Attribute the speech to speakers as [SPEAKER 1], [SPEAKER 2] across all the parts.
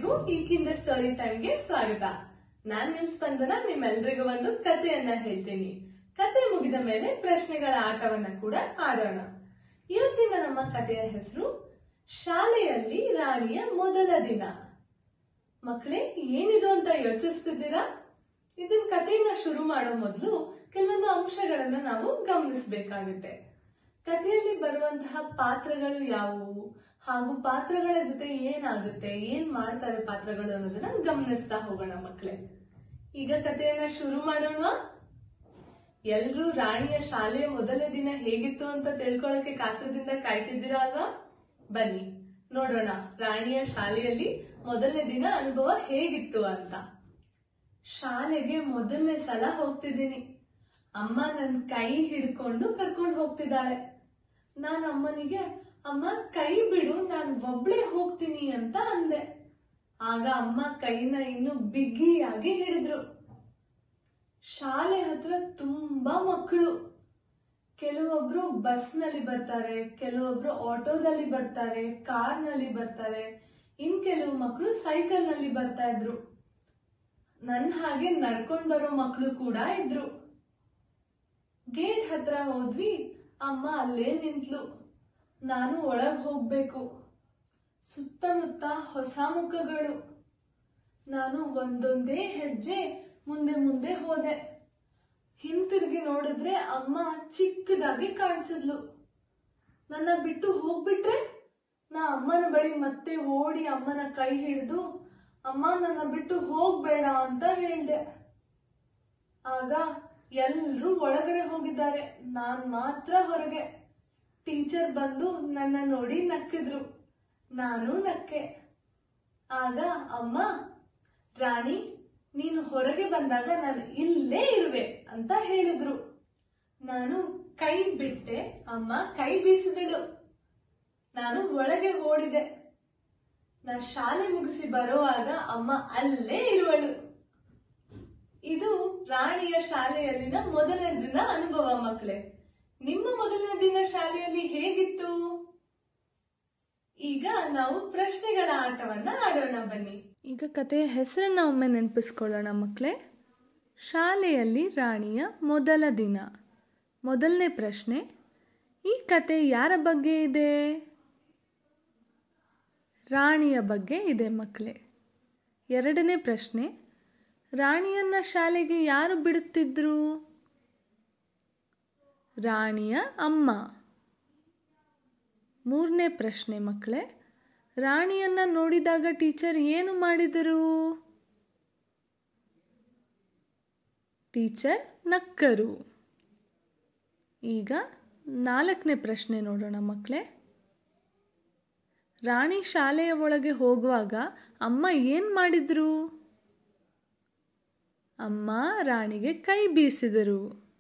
[SPEAKER 1] ಎಲ್ಲರಿಗೂ ಈ ಕಿಂದ ಸ್ಟೋರಿ ಟೈಮ್ಗೆ ಸ್ವಾಗತ ನಾನ್ ನಿಮ್ ಸ್ಪಂದನ ನಿಮ್ಮೆಲ್ರಿಗೂ ಒಂದು ಕಥೆಯನ್ನ ಹೇಳ್ತೀನಿ ಕತೆ ಮುಗಿದ ಮೇಲೆ ಪ್ರಶ್ನೆಗಳ ಆಟವನ್ನ ಕೂಡ ಆಡೋಣ ಇವತ್ತಿನ ನಮ್ಮ ಕಥೆಯ ಹೆಸರು ಶಾಲೆಯಲ್ಲಿ ರಾಣಿಯ ಮೊದಲ ದಿನ ಮಕ್ಕಳೇ ಏನಿದು ಅಂತ ಯೋಚಿಸ್ತಿದ್ದೀರಾ ಇದನ್ ಕಥೆಯನ್ನ ಶುರು ಮಾಡೋ ಮೊದಲು ಕೆಲವೊಂದು ಅಂಶಗಳನ್ನ ನಾವು ಗಮನಿಸಬೇಕಾಗುತ್ತೆ ಕಥೆಯಲ್ಲಿ ಬರುವಂತಹ ಪಾತ್ರಗಳು ಯಾವುವು ಹಾಗೂ ಪಾತ್ರಗಳ ಜೊತೆ ಏನಾಗುತ್ತೆ ಏನ್ ಮಾಡ್ತಾರೆ ಪಾತ್ರಗಳು ಅನ್ನೋದನ್ನ ಗಮನಿಸ್ತಾ ಹೋಗೋಣ ಮಕ್ಕಳೇ ಈಗ ಕಥೆಯನ್ನ ಶುರು ಮಾಡೋಣ ಎಲ್ರೂ ರಾಣಿಯ ಶಾಲೆಯ ಮೊದಲ ದಿನ ಹೇಗಿತ್ತು ಅಂತ ತಿಳ್ಕೊಳಕ್ಕೆ ಕಾತ್ರದಿಂದ ಕಾಯ್ತಿದ್ದೀರಾ ಅಲ್ವಾ ಬನ್ನಿ ನೋಡೋಣ ರಾಣಿಯ ಶಾಲೆಯಲ್ಲಿ ಮೊದಲನೇ ದಿನ ಅನುಭವ ಹೇಗಿತ್ತು ಅಂತ ಶಾಲೆಗೆ ಮೊದಲನೇ ಸಲ ಹೋಗ್ತಿದ್ದೀನಿ ಅಮ್ಮ ನನ್ ಕೈ ಹಿಡ್ಕೊಂಡು ಕರ್ಕೊಂಡು ಹೋಗ್ತಿದ್ದಾಳೆ ನಾನ್ ಅಮ್ಮನಿಗೆ ಅಮ್ಮ ಕೈ ಬಿಡು ನಾನ್ ಒಬ್ಳೆ ಹೋಗ್ತೀನಿ ಅಂತ ಅಂದೆ ಆಗ ಅಮ್ಮ ಕೈನ ಇನ್ನು ಬಿಗಿಯಾಗಿ ಹಿಡಿದ್ರು ಶಾಲೆ ಹತ್ರ ತುಂಬಾ ಮಕ್ಕಳು ಕೆಲವೊಬ್ರು ಬಸ್ ನಲ್ಲಿ ಬರ್ತಾರೆ ಕೆಲವೊಬ್ರು ಆಟೋದಲ್ಲಿ ಬರ್ತಾರೆ ಕಾರ್ ನಲ್ಲಿ ಬರ್ತಾರೆ ಇನ್ ಕೆಲವು ಮಕ್ಕಳು ಸೈಕಲ್ ನಲ್ಲಿ ಬರ್ತಾ ಇದ್ರು ನನ್ ಹಾಗೆ ನಡ್ಕೊಂಡ್ ಬರೋ ಮಕ್ಕಳು ಕೂಡ ಇದ್ರು ಗೇಟ್ ಹತ್ರ ಹೋದ್ವಿ ಅಮ್ಮ ಅಲ್ಲೇ ನಿಂತ್ಲು ನಾನು ಒಳಗ್ ಹೋಗ್ಬೇಕು ಸುತ್ತಮುತ್ತ ಹೊಸ ಮುಖಗಳು ನಾನು ಒಂದೊಂದೇ ಹೆಜ್ಜೆ ಮುಂದೆ ಮುಂದೆ ಹೋದೆ ಹಿಂತಿರುಗಿ ನೋಡಿದ್ರೆ ಅಮ್ಮ ಚಿಕ್ಕದಾಗಿ ಕಾಣಿಸಿದ್ಲು ನನ್ನ ಬಿಟ್ಟು ಹೋಗ್ಬಿಟ್ರೆ ನಾ ಅಮ್ಮನ ಬಳಿ ಮತ್ತೆ ಓಡಿ ಅಮ್ಮನ ಕೈ ಹಿಡಿದು ಅಮ್ಮ ನನ್ನ ಬಿಟ್ಟು ಹೋಗ್ಬೇಡ ಅಂತ ಹೇಳ್ದೆ ಆಗ ಎಲ್ರೂ ಒಳಗಡೆ ಹೋಗಿದ್ದಾರೆ ನಾನ್ ಮಾತ್ರ ಹೊರಗೆ ಟೀಚರ್ ಬಂದು ನನ್ನ ನೋಡಿ ನಕ್ಕಿದ್ರು ನಾನು ನಕ್ಕೆ ಆಗ ಅಮ್ಮ ರಾಣಿ ನೀನು ಹೊರಗೆ ಬಂದಾಗ ನಾನು ಇಲ್ಲೇ ಇರುವೆ ಅಂತ ಹೇಳಿದ್ರು ನಾನು ಕೈ ಬಿಟ್ಟೆ ಅಮ್ಮ ಕೈ ಬೀಸಿದಳು ನಾನು ಒಳಗೆ ಓಡಿದೆ ನಾ ಶಾಲೆ ಮುಗಿಸಿ ಬರುವಾಗ ಅಮ್ಮ ಅಲ್ಲೇ ಇರುವಳು ಇದು ರಾಣಿಯ ಶಾಲೆಯಲ್ಲಿನ ಮೊದಲನೇ ದಿನ ಅನುಭವ ಮಕ್ಕಳೇ ನಿಮ್ಮ ಮೊದಲನೇ ದಿನ ಶಾಲೆಯಲ್ಲಿ ಹೇಗಿತ್ತು ಈಗ ನಾವು ಪ್ರಶ್ನೆಗಳ ಆಟವನ್ನ ಆಡೋಣ ಬನ್ನಿ
[SPEAKER 2] ಈಗ ಕಥೆಯ ಹೆಸರನ್ನ ಒಮ್ಮೆ ನೆನಪಿಸ್ಕೊಳ್ಳೋಣ ಮಕ್ಕಳೇ ಶಾಲೆಯಲ್ಲಿ ರಾಣಿಯ ಮೊದಲ ದಿನ ಮೊದಲನೇ ಪ್ರಶ್ನೆ ಈ ಕತೆ ಯಾರ ಬಗ್ಗೆ ಇದೆ ರಾಣಿಯ ಬಗ್ಗೆ ಇದೆ ಮಕ್ಕಳೇ ಎರಡನೇ ಪ್ರಶ್ನೆ ರಾಣಿಯನ್ನ ಶಾಲೆಗೆ ಯಾರು ಬಿಡುತ್ತಿದ್ರು ರಾಣಿಯ ಅಮ್ಮ ಮೂರನೇ ಪ್ರಶ್ನೆ ಮಕ್ಕಳೇ ರಾಣಿಯನ್ನ ನೋಡಿದಾಗ ಟೀಚರ್ ಏನು ಮಾಡಿದರು ಟೀಚರ್ ನಕ್ಕರು ಈಗ ನಾಲ್ಕನೇ ಪ್ರಶ್ನೆ ನೋಡೋಣ ಮಕ್ಕಳೇ ರಾಣಿ ಶಾಲೆಯ ಒಳಗೆ ಹೋಗುವಾಗ ಅಮ್ಮ ಏನು ಮಾಡಿದ್ರು ಅಮ್ಮ ರಾಣಿಗೆ ಕೈ ಬೀಸಿದರು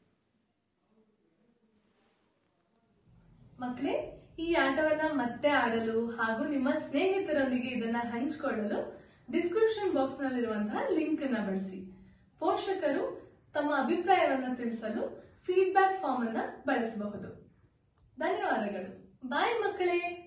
[SPEAKER 1] ಮಕ್ಕಳೇ ಈ ಆಟವನ್ನ ಮತ್ತೆ ಆಡಲು ಹಾಗೂ ನಿಮ್ಮ ಸ್ನೇಹಿತರೊಂದಿಗೆ ಇದನ್ನ ಹಂಚಿಕೊಳ್ಳಲು ಡಿಸ್ಕ್ರಿಪ್ಷನ್ ಬಾಕ್ಸ್ ನಲ್ಲಿರುವಂತಹ ಲಿಂಕ್ ಅನ್ನ ಬಳಸಿ ಪೋಷಕರು ತಮ್ಮ ಅಭಿಪ್ರಾಯವನ್ನ ತಿಳಿಸಲು ಫೀಡ್ಬ್ಯಾಕ್ ಫಾರ್ಮ್ ಅನ್ನ ಬಳಸಬಹುದು ಧನ್ಯವಾದಗಳು ಬಾಯ್ ಮಕ್ಕಳೇ